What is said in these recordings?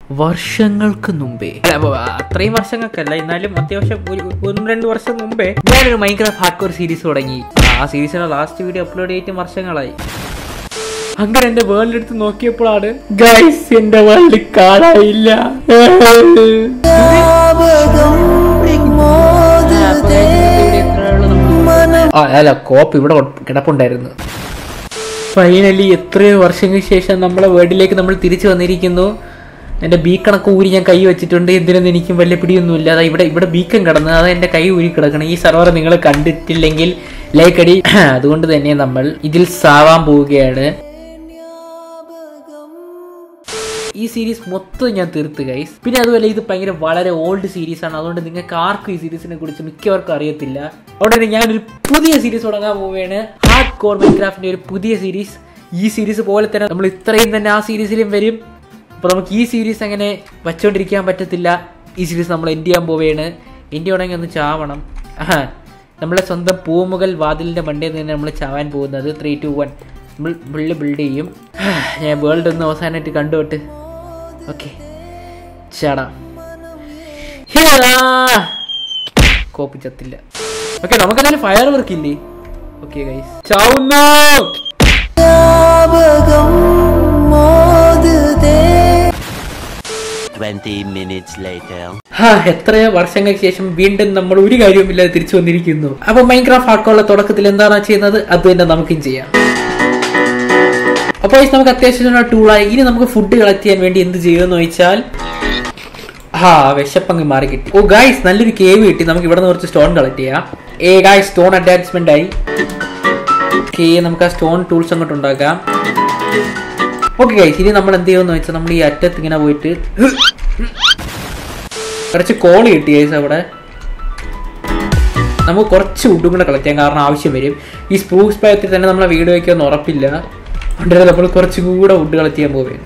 വർഷങ്ങൾക്ക് മുമ്പേ അല്ല, അപ്പൊ അത്രയും വർഷങ്ങൾക്കല്ല എന്നാലും അത്യാവശ്യം ഒരു ഒന്ന് രണ്ട് വർഷം മുമ്പേ ഞാനൊരു മൈൻക്രാഫ്റ്റ് ഹാർഡ്കോർ സീരീസ് തുടങ്ങി ആ സീരീസിന്റെ ലാസ്റ്റ് വീഡിയോ അപ്ലോഡ് ചെയ്തിട്ട് വർഷങ്ങളായി അങ്ങനെ എന്റെ വേൾഡ് എടുത്ത് നോക്കിയപ്പോഴാണ് ഗൈസ് എന്റെ വേൾഡ് കാണാനില്ല ആ, അല്ല കോപ്പ് ഇവിടെ കിടപ്പുണ്ടായിരുന്നു ഫൈനലി എത്രയോ വർഷങ്ങൾക്ക് ശേഷം നമ്മളെ വേൾഡിലേക്ക് നമ്മൾ തിരിച്ചു വന്നിരിക്കുന്നു എൻ്റെ ബീക്കണക്ക് ഊരി ഞാൻ കൈ വെച്ചിട്ടുണ്ട് എന്തിനൊന്നും എനിക്കും വലിയ പിടിയൊന്നുമില്ല അതാ ഇവിടെ ഇവിടെ ബീക്കൺ കിടന്ന് അത് എൻ്റെ കൈ ഊരി കിടക്കണം ഈ സർവർ നിങ്ങൾ കണ്ടിട്ടില്ലെങ്കിൽ ലൈക്ക് അടി അതുകൊണ്ട് തന്നെ നമ്മൾ ഇതിൽ സാവാൻ പോവുകയാണ് ഈ സീരീസ് മൊത്തം ഞാൻ തീർത്ത് ഗൈസ് പിന്നെ അതുപോലെ ഇത് ഭയങ്കര വളരെ ഓൾഡ് സീരീസ് ആണ് അതുകൊണ്ട് നിങ്ങൾക്ക് ആർക്കും ഈ സീരീസിനെ കുറിച്ച് മിക്കവർക്കും അറിയത്തില്ല അതുകൊണ്ട് തന്നെ ഞാനൊരു പുതിയ സീരീസ് തുടങ്ങാൻ പോവുകയാണ് ഹാർഡ് കോർ മൈൻക്രാഫ്റ്റിന്റെ ഒരു പുതിയ സീരീസ് ഈ സീരീസ് പോലെ തന്നെ നമ്മൾ ഇത്രയും തന്നെ ആ സീരീസിലും വരും അപ്പോൾ നമുക്ക് ഈ സീരീസ് അങ്ങനെ വച്ചുകൊണ്ടിരിക്കാൻ പറ്റത്തില്ല ഈ സീരീസ് നമ്മൾ എൻഡ് ചെയ്യാൻ പോവുകയാണ് എൻഡ് ചെയ്യണമെങ്കിൽ ഒന്ന് ചാവണം ആഹാ നമ്മളെ സ്വന്തം പൂമുകൾ വാതിലിന്റെ മണ്ടയിൽ നിന്ന് നമ്മൾ ചാവാൻ പോകുന്നത് ത്രീ ടു വൺ നമ്മൾ ബിൽഡ് ബിൽഡ് ചെയ്യും ഞാൻ വേൾഡ് ഒന്ന് അവസാനമായിട്ട് കണ്ടുപോട്ട് ഓക്കെ ചാടാം കോപ്പി ചത്തില്ല ഓക്കെ നമുക്കെന്തായാലും ഫയർ വർക്ക് ഇല്ലേ ഓക്കെ ഗൈസ് ചാവുന്നു Twenty minutes later. ഹാ, എത്രയോ വർഷങ്ങൾക്ക് ശേഷം വീണ്ടും നമ്മൾ ഒരു കാര്യവുമില്ലാതെ തിരിച്ചു വന്നിരിക്കുന്നു അപ്പൊ മൈൻക്രാഫ്റ്റ് ഹാർഡ്കോറിലെ തുടക്കത്തിൽ എന്താണ് ചെയ്യുന്നത് അത് തന്നെ നമുക്കും ചെയ്യാം അപ്പോൾ നമുക്ക് അത്യാവശ്യമുള്ള ടൂളായി ഇനി നമുക്ക് ഫുഡ് കളക്ട് ചെയ്യാൻ വേണ്ടി എന്ത് ചെയ്യുമെന്ന് ചോദിച്ചാൽ ആ വിശപ്പങ്ങ് മാറി കിട്ടി ഓ ഗായ്സ് നല്ലൊരു കേവ് കിട്ടി നമുക്ക് ഇവിടെ നിന്ന് കുറച്ച് സ്റ്റോൺ കളക്ട് ചെയ്യാം ഏ ഗായ്സ് സ്റ്റോൺ അറ്റാച്ച്മെന്റ് ആയി ഓക്കെ നമുക്ക് ആ സ്റ്റോൺ ടൂൾസ് അങ്ങോട്ട് ഉണ്ടാക്കാം ഓക്കെ ഗൈസ് ഇനി നമ്മൾ എന്ത് ചെയ്യുമെന്ന് വെച്ചാൽ നമ്മൾ ഈ അറ്റത്ത് ഇങ്ങനെ പോയിട്ട് കുറച്ച് കോള് കിട്ടി ഗൈസ് അവിടെ നമുക്ക് കുറച്ച് വുഡും കൂടെ കളക്ട് ചെയ്യാൻ കാരണം ആവശ്യം വരും ഈ സ്പ്രൂസ് പയത്തിൽ തന്നെ നമ്മളെ വീട് വയ്ക്കുമെന്ന് ഉറപ്പില്ല അതുകൊണ്ട് നമ്മൾ കുറച്ചും കൂടെ വുഡ് കളക്ട് ചെയ്യാൻ പോവുകയാണ്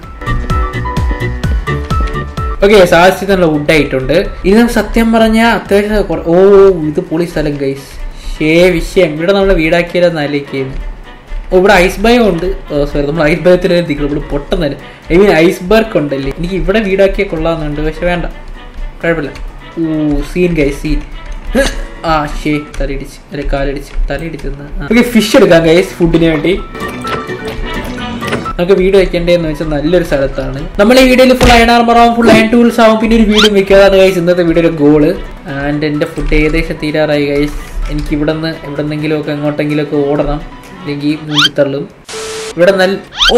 ഓക്കെ സാഹചര്യത്തിനുള്ള വുഡ് ആയിട്ടുണ്ട് ഇത് നമുക്ക് സത്യം പറഞ്ഞാൽ അത്യാവശ്യം കുറ- ഓ ഇത് പൊളി സ്ഥലം ഗൈസ് ഷേ വിഷയം ഇവിടെ നമ്മൾ വീടാക്കിയാലെന്ന് ആലോചിക്കുന്നു ഓ ഇവിടെ ഐസ് ബയോ ഉണ്ട് സോറി നമ്മൾ ഐസ് ബയത്തിൽ എത്തിക്കണം ഇവിടെ പൊട്ടുന്നില്ല ഐ മീൻ ഐസ് ബർഗ് ഉണ്ടല്ലേ എനിക്ക് ഇവിടെ വീടാക്കിയാൽ കൊള്ളാമെന്നുണ്ട് പക്ഷെ വേണ്ട കുഴപ്പമില്ല ഓ സീൻ ഗൈസ് സീൻ ആ ഷേ തലയിടിച്ച് അല്ലെ കാലടിച്ച് തലയിടിച്ച് ഓക്കെ ഫിഷ് എടുക്കാം ഗൈസ് ഫുഡിന് വേണ്ടി നമുക്ക് വീട് വെക്കേണ്ടതെന്ന് വെച്ചാൽ നല്ലൊരു സ്ഥലത്താണ് നമ്മൾ ഈ വീഡിയോയിൽ ഫുൾ അയൺ ആർമർ ആവും ഫുൾ അയൺ ടൂൾസ് ആവും പിന്നെ ഒരു വീടും വെക്കാതെ ഗൈസ് ഇന്നത്തെ വീഡിയോയുടെ ഗോള് ആൻഡ് എൻ്റെ ഫുഡ് ഏകദേശം തീരാറായി ഗൈസ് എനിക്ക് ഇവിടെ നിന്ന് എവിടെ നിന്നെങ്കിലും ഒക്കെ എങ്ങോട്ടെങ്കിലും ഒക്കെ ഓടണം അല്ലെങ്കിൽ മൂഞ്ചിത്തള്ളും ഇവിടെ നല്ല ഓ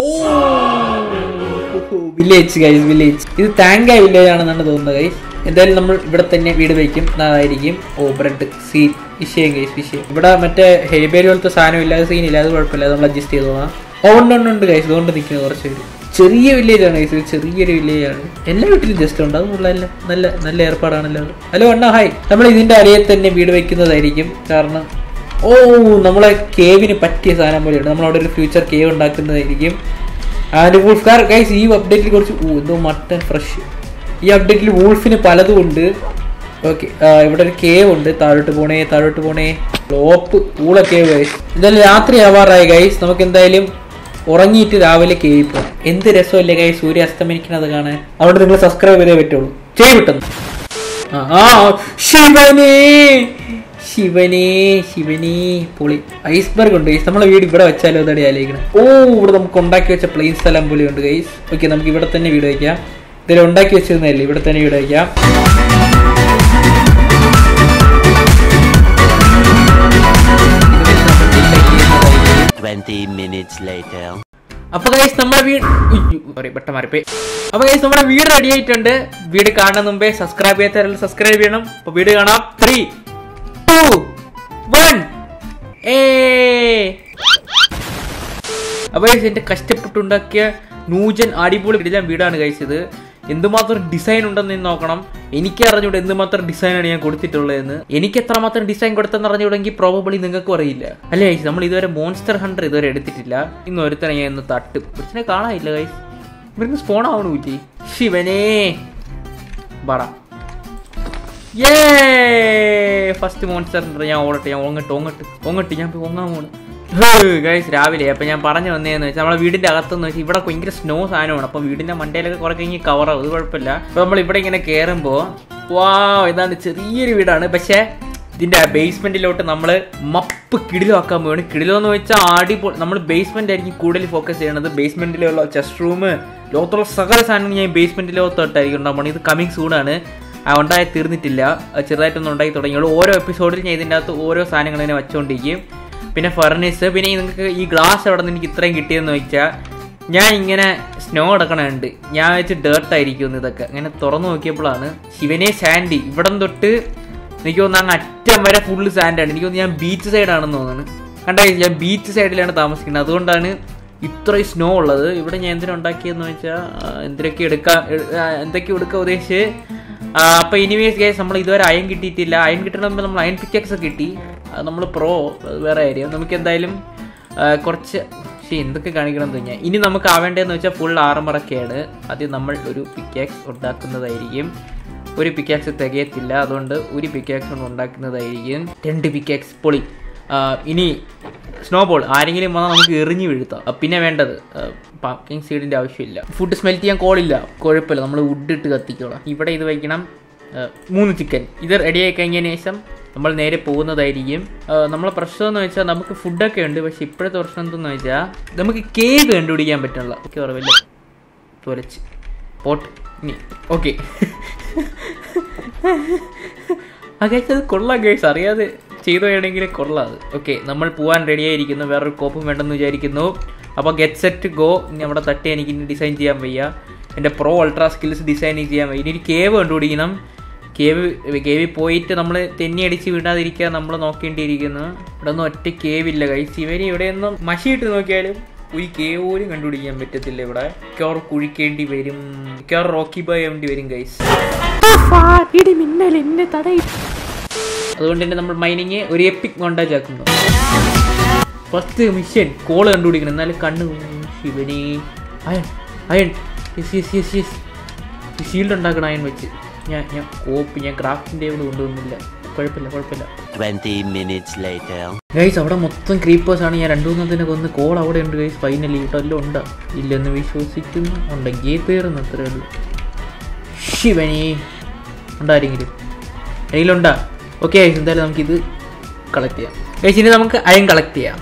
വില്ലേജ് ഗൈസ് വില്ലേജ് ഇത് താങ്കായ വില്ലേജ് ആണെന്നാണ് തോന്നുന്നത് ഗൈസ് എന്തായാലും നമ്മൾ ഇവിടെ തന്നെ വീട് വയ്ക്കും അതായിരിക്കും ഓ ബ്രെഡ് സീൻ വിഷയം ഗൈസ് വിഷയം ഇവിടെ മറ്റേ ഹെയ്ബേരി പോലത്തെ സാധനം ഇല്ലാതെ സീൻ ഇല്ല അത് കുഴപ്പമില്ല അത് നമ്മൾ അഡ്ജസ്റ്റ് ചെയ്തോളാം ഓ ഉണ്ട് ഉണ്ട് ഉണ്ട് ഗൈസ് അതുകൊണ്ട് നിൽക്കുന്നത് കുറച്ച് പേര് ചെറിയ വില്ലേജ് ആണ് ഗൈസ് ചെറിയൊരു വില്ലേജ് ആണ് എല്ലാ വീട്ടിലും ജസ്റ്റ് ഉണ്ട് അത് നല്ല നല്ല നല്ല ഏർപ്പാടാണല്ലോ അത്. ഹലോ അണ്ണ ഹായ് നമ്മൾ ഇതിന്റെ അരയിൽ തന്നെ വീട് വെക്കുന്നതായിരിക്കും കാരണം ഓ നമ്മളെ കേവിന് പറ്റിയ സാധനം പോലെയുണ്ട് നമ്മളവിടെ ഒരു ഫ്യൂച്ചർ കേവ് ഉണ്ടാക്കുന്നതായിരിക്കും ആൻഡ് വൂൾഫ് ഗൈസ് ഈ അപ്ഡേറ്റിൽ കുറച്ച് ഓ എന്തോ മട്ടൻ ഫ്രഷ് ഈ അപ്ഡേറ്റിൽ വൂൾഫിന് പലതും ഉണ്ട് ഓക്കെ ഇവിടെ ഒരു കേവ് ഉണ്ട് താഴോട്ട് പോണേ താഴോട്ട് പോണേ ടോപ്പ് ഊള കേവ് ഗൈസ് എന്തായാലും രാത്രി ആവാറായി ഗൈസ് നമുക്ക് എന്തായാലും ഉറങ്ങിയിട്ട് രാവിലെ കേവിൽ പോകാം എന്ത് രസമല്ലേ ഗൈസ് സൂര്യ അസ്തമിക്കുന്നത് കാണാൻ അതുകൊണ്ട് നിങ്ങൾ സബ്സ്ക്രൈബ് ചെയ്തേ പറ്റുള്ളൂ ചെയ് വിട്ടെന്ന് ആ, ആ ശിവനേ ശിവനേ ശിവനേ പൊളി ഐസ്ബർഗ് ഉണ്ട് ഗൈസ് നമ്മളെ വീട് ഇവിടെ വെച്ചാലോ അതടി ആലോചിക്കണം ഓ ഇവിടെ നമുക്ക് ഉണ്ടാക്കി വെച്ച പ്ലെയിൻ സ്ഥലം പോലെ ഉണ്ട് ഗൈസ് ഓക്കെ നമുക്ക് ഇവിടെ തന്നെ വീട് വയ്ക്കാം ഇതിൽ ഉണ്ടാക്കി വെച്ചിരുന്നതല്ലേ ഇവിടെ തന്നെ വീട് വയ്ക്കാം Twenty minutes later. അപ്പൊ ഗൈസ് നമ്മുടെ വീട് സോറി ബട്ട മാറിപ്പോയി അപ്പൊ ഗൈസ് നമ്മുടെ വീട് റെഡി ആയിട്ടുണ്ട് വീട് കാണുന്ന മുമ്പേ സബ്സ്ക്രൈബ് ചെയ്യാത്ത സബ്സ്ക്രൈബ് ചെയ്യണം അപ്പൊ വീട് കാണാം ത്രീ ടു വൺ ഏ അപ്പൊ ഗൈസ് എന്റെ കഷ്ടപ്പെട്ടുണ്ടാക്കിയ നൂജൻ അടിപൊളി കിടിലൻ വീടാണ് ഗൈസ് ഇത് എന്തുമാത്രം ഡിസൈൻ ഉണ്ടെന്ന് ഇന്ന് നോക്കണം എനിക്ക് അറിഞ്ഞൂടെ എന്തുമാത്രം ഡിസൈനാണ് ഞാൻ കൊടുത്തിട്ടുള്ളതെന്ന് എനിക്ക് എത്രമാത്രം ഡിസൈൻ കൊടുത്തെന്ന് അറിഞ്ഞൂടെങ്കിൽ പ്രോബബിളി നിങ്ങൾക്കും അറിയില്ല അല്ലേ ഗൈസ് നമ്മൾ ഇതുവരെ മോൺസ്റ്റർ ഹണ്ടർ ഇതുവരെ എടുത്തിട്ടില്ല ഇന്ന് ഒരുത്തനെ ഞാൻ ഇന്ന് തട്ടും ഒരുത്തനെ കാണാനില്ല ഗൈസ് ഇവർക്ക് സ്പോൺ ആവണൂറ്റി ശിവനേ ബടാ ഏ ഫസ്റ്റ് മോൺസ്റ്റർ ഹണ്ടർ ഞാൻ ഓടട്ടെ ഞാൻ ഓങ്ങട്ട് ഓങ്ങട്ട് ഓങ്ങട്ട് ഞാൻ പോയി ഒങ്ങാൻ പോണ് ഗൈസ് രാവിലെ അപ്പം ഞാൻ പറഞ്ഞു വന്നതെന്ന് വെച്ചാൽ നമ്മളെ വീടിൻ്റെ അകത്തെന്ന് വെച്ചാൽ ഇവിടെ ഭയങ്കര സ്നോ സാധനമാണ് അപ്പം വീടിൻ്റെ മണ്ടയിലൊക്കെ കുറെ കഴിഞ്ഞ് കവറാവും അത് കുഴപ്പമില്ല അപ്പോൾ നമ്മൾ ഇവിടെ ഇങ്ങനെ കയറുമ്പോൾ വാ ഇതാണ് ചെറിയൊരു വീടാണ് പക്ഷേ ഇതിൻ്റെ ബേസ്മെൻറ്റിലോട്ട് നമ്മൾ മപ്പ് കിടിലാക്കാൻ പോവാണ് കിടിലോ എന്ന് വെച്ചാൽ അടിപൊളി നമ്മൾ ബേസ്മെൻ്റ് ആയിരിക്കും കൂടുതൽ ഫോക്കസ് ചെയ്യണത് ബേസ്മെൻറ്റിലുള്ള ചെസ്റ്റ് റൂം ലോകത്തുള്ള സകല സാധനങ്ങൾ ഞാൻ ബേസ്മെൻറ്റിലോട്ടായിരിക്കും ഉണ്ടാകുമ്പോൾ ഇത് കമ്മിങ് സൂണാണ് ആ ഉണ്ടായി തീർന്നിട്ടില്ല അത് ചെറുതായിട്ടൊന്നും ഉണ്ടായി തുടങ്ങിയുള്ളൂ ഓരോ എപ്പിസോഡിൽ ഞാൻ ഇതിൻ്റെ അകത്ത് ഓരോ സാധനങ്ങൾ ഇങ്ങനെ വെച്ചുകൊണ്ടിരിക്കും പിന്നെ ഫർണിസ് പിന്നെ ഈ നിങ്ങൾക്ക് ഈ ഗ്ലാസ് എവിടെ നിന്ന് എനിക്ക് ഇത്രയും കിട്ടിയെന്ന് വെച്ചാൽ ഞാൻ ഇങ്ങനെ സ്നോ അടക്കണുണ്ട് ഞാൻ വെച്ച് ഡേർട്ട് ആയിരിക്കും ഇതൊക്കെ അങ്ങനെ തുറന്നു നോക്കിയപ്പോഴാണ് ശിവനെ സാൻഡി ഇവിടം തൊട്ട് എനിക്ക് തോന്നുന്നു അങ്ങ് അറ്റം വരെ ഫുള്ള് സാൻഡാണ് എനിക്ക് തോന്നുന്നു ഞാൻ ബീച്ച് സൈഡാണെന്ന് തോന്നുന്നു കണ്ടോ ഞാൻ ബീച്ച് സൈഡിലാണ് താമസിക്കുന്നത് അതുകൊണ്ടാണ് ഇത്രയും സ്നോ ഉള്ളത് ഇവിടെ ഞാൻ എന്തിനാ ഉണ്ടാക്കിയെന്ന് വെച്ചാൽ എന്തിനൊക്കെ എടുക്കാൻ എന്തൊക്കെ എടുക്കാൻ ഉദ്ദേശിച്ച് ആ, അപ്പൊ ഇനിവേസ് ഗേസ് നമ്മൾ ഇതുവരെ അയൺ കിട്ടിയിട്ടില്ല അയൺ കിട്ടണമെങ്കിൽ നമ്മൾ അയൺ പിക്കക്സ് കിട്ടി അത് നമ്മൾ പ്രോ അത് വേറെ കാര്യം നമുക്ക് എന്തായാലും ആ, കുറച്ച് പക്ഷേ എന്തൊക്കെ കാണിക്കണം എന്ന് കഴിഞ്ഞാൽ ഇനി നമുക്ക് ആവേണ്ടതെന്ന് വെച്ചാൽ ഫുൾ ആർമറൊക്കെയാണ് ആദ്യം നമ്മൾ ഒരു പിക്കാക്സ് ഉണ്ടാക്കുന്നതായിരിക്കും ഒരു പിക്കാക്സ് തികയത്തില്ല അതുകൊണ്ട് ഒരു പിക്കാക്സ് കൊണ്ട് ഉണ്ടാക്കുന്നതായിരിക്കും രണ്ട് പിക്കാക്സ് പൊളി ആ, ഇനി സ്നോബോൾ ആരെങ്കിലും വന്നാൽ നമുക്ക് എറിഞ്ഞു വീഴ്ത്താം ആ, പിന്നെ വേണ്ടത് പാക്കിംഗ് സീഡിൻ്റെ ആവശ്യമില്ല ഫുഡ് സ്മെൽ ചെയ്യാൻ കോളില്ല കുഴപ്പമില്ല നമ്മൾ വുഡ് ഇട്ട് കത്തിക്കോളാം ഇവിടെ ഇത് വയ്ക്കണം ആ, മൂന്ന് ചിക്കൻ ഇത് റെഡി ആയി കഴിഞ്ഞതിന് ശേഷം നമ്മൾ നേരെ പോകുന്നതായിരിക്കും ആ, നമ്മളെ പ്രശ്നം എന്ന് വെച്ചാൽ നമുക്ക് ഫുഡൊക്കെ ഉണ്ട് പക്ഷെ ഇപ്പോഴത്തെ പ്രശ്നം എന്തെന്ന് വെച്ചാൽ നമുക്ക് കേക്ക് കണ്ടുപിടിക്കാൻ പറ്റണില്ല ഓക്കെ ഉറവില്ല തുരച്ച് പോട്ട് ഇനി ഓക്കെ ആ ഗൈസ് അത് കൊള്ളാം ഗൈസ് അറിയാതെ ചെയ്തു വേണമെങ്കിൽ കൊള്ളാം അത് ഓക്കെ നമ്മൾ പോകാൻ റെഡി ആയിരിക്കുന്നു വേറൊരു കോപ്പും വേണ്ടെന്ന് വിചാരിക്കുന്നു അപ്പോൾ ഗെറ്റ് സെറ്റ് ഗോ ഇനി അവിടെ തട്ടി എനിക്ക് ഇനി ഡിസൈൻ ചെയ്യാൻ വയ്യ എൻ്റെ പ്രോ അൾട്രാ സ്കിൽസ് ഡിസൈൻ ചെയ്യാൻ വയ്യ ഇനി ഒരു കേവ് കണ്ടുപിടിക്കണം കേവ് കേവിൽ പോയിട്ട് നമ്മൾ തെന്നി അടിച്ച് വിടാതിരിക്കാൻ നമ്മൾ നോക്കേണ്ടിയിരിക്കുന്നു ഇവിടെ ഒന്നും ഒറ്റ കേവില്ല കൈസ് ഇവര് ഇവിടെയൊന്നും മഷിയിട്ട് നോക്കിയാലും ഒരു കേവ് പോലും കണ്ടുപിടിക്കാൻ പറ്റത്തില്ല ഇവിടെ മിക്കവാർ കുഴിക്കേണ്ടി വരും മിക്കവാർ റോക്കി ബോയ് വേണ്ടി വരും ഗൈസ് അതുകൊണ്ട് തന്നെ നമ്മൾ മൈനിങ് ഒരു എപ്പിക് മോണ്ടാജ് ആക്കുന്നു ഫസ്റ്റ് മിഷൻ കോള് കണ്ടുപിടിക്കണം എന്നാലും കണ്ണ് ശിവനെ iron iron yes yes yes yes shield ഉണ്ടാക്കണം അയൺ വെച്ച് ഞാൻ ഞാൻ കോപ്പ് ഞാൻ ക്രാഫ്റ്റിൻ്റെ ഇവിടെ കൊണ്ടുവന്നില്ല കുഴപ്പമില്ല കുഴപ്പമില്ല 20 minutes later. ഗൈസ് അവിടെ മൊത്തം ക്രീപ്പേഴ്സ് ആണ് ഞാൻ രണ്ടു മൂന്നതിനെ കൊന്ന് കോൾ അവിടെ ഉണ്ട് ഗൈസ് ഫൈനലി കേട്ടോ എല്ലാം ഉണ്ടാ ഇല്ലെന്ന് വിശ്വസിക്കുന്നു ഉണ്ടെങ്കിൽ തീർന്നു അത്രേ ഉള്ളൂ ശിവനി ഉണ്ടാരെങ്കിലും കയ്യിലുണ്ടാ ഓക്കെ ഗൈസ് എന്തായാലും നമുക്കിത് കളക്ട് ചെയ്യാം ഗൈസ് ഇനി നമുക്ക് അയൺ കളക്ട് ചെയ്യാം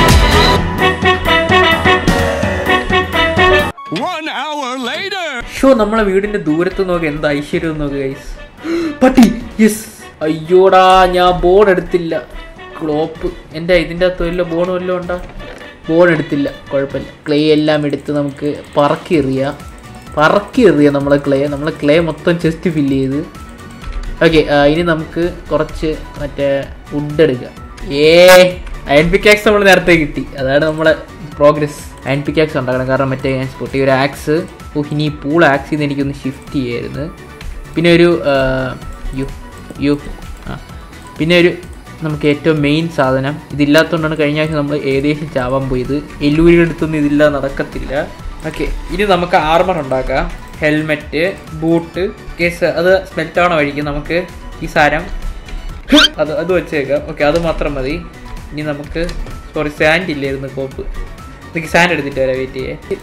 One hour later. ഷോ നമ്മളെ വീടിന്റെ ദൂരത്ത് നോക്കി എന്താ ഐശ്വര്യം നോക്ക് ഗൈസ് പട്ടി യെസ് അയ്യോടാ ഞാൻ ബോർഡ് എടുത്തില്ല ക്ലോപ്പ് എൻ്റെ ഇതിൻ്റെ അകത്ത് വല്ല ബോർഡ് വല്ലതും ഉണ്ടാ ബോർഡ് എടുത്തില്ല കുഴപ്പമില്ല ക്ലേ എല്ലാം എടുത്ത് നമുക്ക് പറക്കി എറിയാം പറക്കി എറിയാം നമ്മളെ ക്ലേ നമ്മളെ ക്ലേ മൊത്തം ചെസ്റ്റ് ഫില്ല് ചെയ്ത് ഓക്കെ ഇനി നമുക്ക് കുറച്ച് മറ്റേ വുഡ് എടുക്കാം ഏ അയൺ പിക്കാക്സ് നമ്മൾ നേരത്തെ കിട്ടി അതാണ് നമ്മളെ പ്രോഗ്രസ് അയൺ പിക്കാക്സ് ഉണ്ടാക്കണം കാരണം മറ്റേ ഞാൻ സ്പോട്ടി ഒരു ആക്സ് ഓ ഇനി ഈ പൂൾ ആക്സ് ചെയ്ത് എനിക്കൊന്ന് ഷിഫ്റ്റ് ചെയ്യായിരുന്നു പിന്നെ ഒരു ആ, യു യു ആ പിന്നെ ഒരു നമുക്ക് ഏറ്റവും മെയിൻ സാധനം ഇതില്ലാത്തതുകൊണ്ടാണ് കഴിഞ്ഞ ആഴ്ച നമ്മൾ ഏകദേശം ചാവാൻ പോയത് എല്ലൂരിയുടെ അടുത്തൊന്നും ഇതില്ല നടക്കത്തില്ല ഓക്കെ ഇനി നമുക്ക് ആർമർ ഉണ്ടാക്കാം ഹെൽമെറ്റ് ബൂട്ട് കേസ് അത് സ്മെൽറ്റ് ആവണ വഴിക്ക് നമുക്ക് ഈ സാരം അത് അത് വെച്ചേക്കാം ഓക്കെ അത് മാത്രം മതി ഇനി നമുക്ക് സോറി സാൻഡ് ഇല്ലായിരുന്നു കോപ്പ് എനിക്ക് സാൻഡ് എടുത്തിട്ട് വരാം വെയിറ്റ്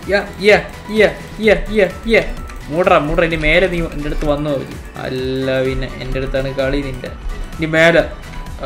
ചെയ്യേ മൂടറ മൂടറ ഇനി മേലെ നീ എൻ്റെ അടുത്ത് വന്നു മതി അല്ല പിന്നെ എൻ്റെ അടുത്താണ് കളി നിൻ്റെ ഇനി മേലെ ആ.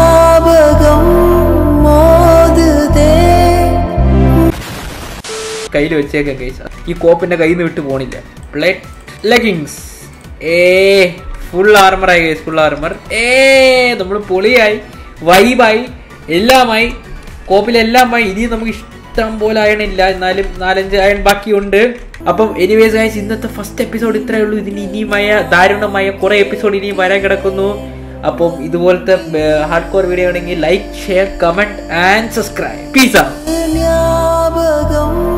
കയ്യിൽ വെച്ചേക്കാം കൈസ് ഈ കോപ്പിന്റെ കയ്യിൽ നിന്ന് വിട്ട് പോണില്ല പ്ലേറ്റ് ലെഗിങ്സ് ഏ ഫുൾ ആർമറായി കൈസ് ഫുൾ ആർമർ ഏ നമ്മൾ പൊളിയായി വൈബായി എല്ലാമായി കോപ്പിലെല്ലാമായി ഇനി നമുക്ക് ഇഷ്ടം പോലെ അയൺ ഇല്ല എന്നാലും നാലഞ്ച് അയൺ ബാക്കിയുണ്ട് അപ്പം എനിവേസ് ഗൈസ് ഇന്നത്തെ ഫസ്റ്റ് എപ്പിസോഡ് ഇത്രയേ ഉള്ളൂ ഇതിന് ഇനിയുമായ ദാരുണമായ കുറെ എപ്പിസോഡ് ഇനിയും വരാൻ കിടക്കുന്നു അപ്പം ഇതുപോലത്തെ ഹാർഡ് കോർ വീഡിയോ ആണെങ്കിൽ like share comment and subscribe peace ஞாபகம்